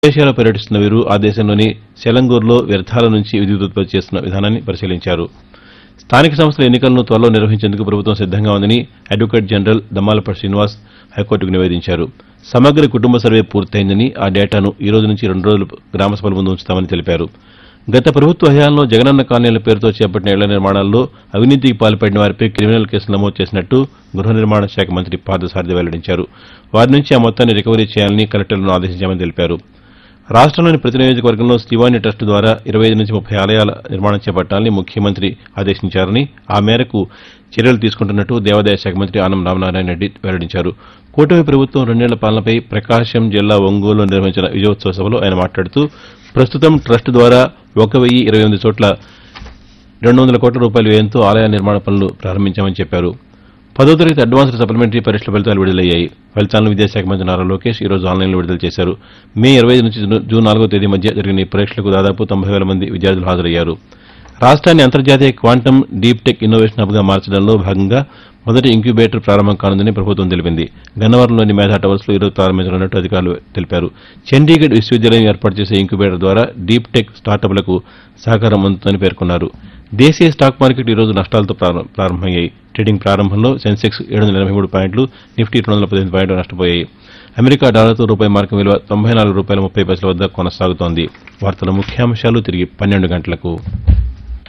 మలేషియాలో పర్యటిస్తున్న వీరు ఆ దేశంలోని సెలంగూరులో వ్యర్థాల నుంచి విద్యుత్ ఉత్పత్తి చేస్తున్న విధానాన్ని పరిశీలించారు స్థానిక సంస్థల ఎన్నికలను త్వరలో నిర్వహించేందుకు ప్రభుత్వం సిద్దంగా ఉందని అడ్వకేట్ జనరల్ దమ్మాలపల్లి శ్రీనివాస్ హైకోర్టుకు నివేదించారు సమగ్ర కుటుంబ సర్వే పూర్తయిందని ఆ డేటాను ఈ రోజు నుంచి రెండు రోజులు గ్రామ సభల ముందు ఉంచుతామని తెలిపారు గత ప్రభుత్వ హయాంలో జగనన్న కాలనీల పేరుతో చేపట్టిన ఇళ్ల నిర్మాణాల్లో అవినీతికి పాల్పడిన వారిపై క్రిమినల్ కేసులు నమోదు చేసినట్టు గృహ నిర్మాణ శాఖ మంత్రి పార్థసారథి వెల్లడించారు వారి నుంచి ఆ మొత్తాన్ని రికవరీ చేయాలని కలెక్టర్లను ఆదేశించామని తెలిపారు రాష్ట్రంలోని ప్రతి నియోజకవర్గంలో శివాని ట్రస్ట్ ద్వారా ఇరవై ఐదు నుంచి ముప్పై ఆలయాల నిర్మాణం చేపట్టాలని ముఖ్యమంత్రి ఆదేశించారని ఆ మేరకు చర్యలు తీసుకుంటున్నట్టు దేవాదాయ శాఖ మంత్రి ఆనం రామనారాయణ రెడ్డి వెల్లడించారు కూటమి ప్రభుత్వం రెండేళ్ల పాలనపై ప్రకాశం జిల్లా ఒంగోలులో నిర్వహించిన విజయోత్సవ సభలో ఆయన మాట్లాడుతూ ప్రస్తుతం ట్రస్ట్ ద్వారా ఒక వెయ్యి ఇరవై ఎనిమిది చోట్ల రెండు వందల కోట్ల రూపాయల వ్యయంతో ఆలయ నిర్మాణ పనులు ప్రారంభించామని చెప్పారు పదో తరగతి అడ్వాన్స్డ్ సప్లిమెంటరీ పరీక్షల ఫలితాలు విడుదలయ్యాయి ఫలితాలను విద్యాశాఖ మంత్రి నారా లోకేష్ ఈ రోజు ఆన్లైన్లో విడుదల చేశారు మే ఇరవై ఐదు నుంచి జూన్- జూన్ నాలుగో తేదీ మధ్య జరిగిన ఈ పరీక్షలకు దాదాపు తొంభై వేల మంది విద్యార్థులు హాజరయ్యారు రాష్ట్రాన్ని అంతర్జాతీయ క్వాంటమ్ డీప్ టెక్ ఇన్నోవేషన్ హబ్గా మార్చడంలో భాగంగా మొదటి ఇంక్యుబేటర్ ప్రారంభం కానుందని ప్రభుత్వం తెలిపింది గన్నవరంలోని మేధా టవర్స్లో ఈరోజు ప్రారంభించనున్నట్టు అధికారులు తెలిపారు చండీగఢ్ విశ్వవిద్యాలయం ఏర్పాటు చేసే ఇంక్యుబేటర్ ద్వారా డీప్ టెక్ స్టార్టప్లకు సహకారం అందుతుందని పేర్కొన్నారు దేశీయ స్టాక్ మార్కెట్ ఈ రోజు నష్టాలతో ప్రారం- ప్రారంభమయ్యాయి ట్రేడింగ్ ప్రారంభంలో సెన్సెక్స్ ఏడు వందల ఎనభై మూడు పాయింట్లు నిఫ్టీ రెండు వందల పద్దెనిమిది పాయింట్లు నష్టపోయాయి అమెరికా డాలర్తో రూపాయి మార్కం విలువ తొంభై నాలుగు రూపాయల ముప్పై పైసల వద్ద కొనసాగుతోంది వార్తల ముఖ్యాంశాలు తిరిగి పన్నెండు గంటలకు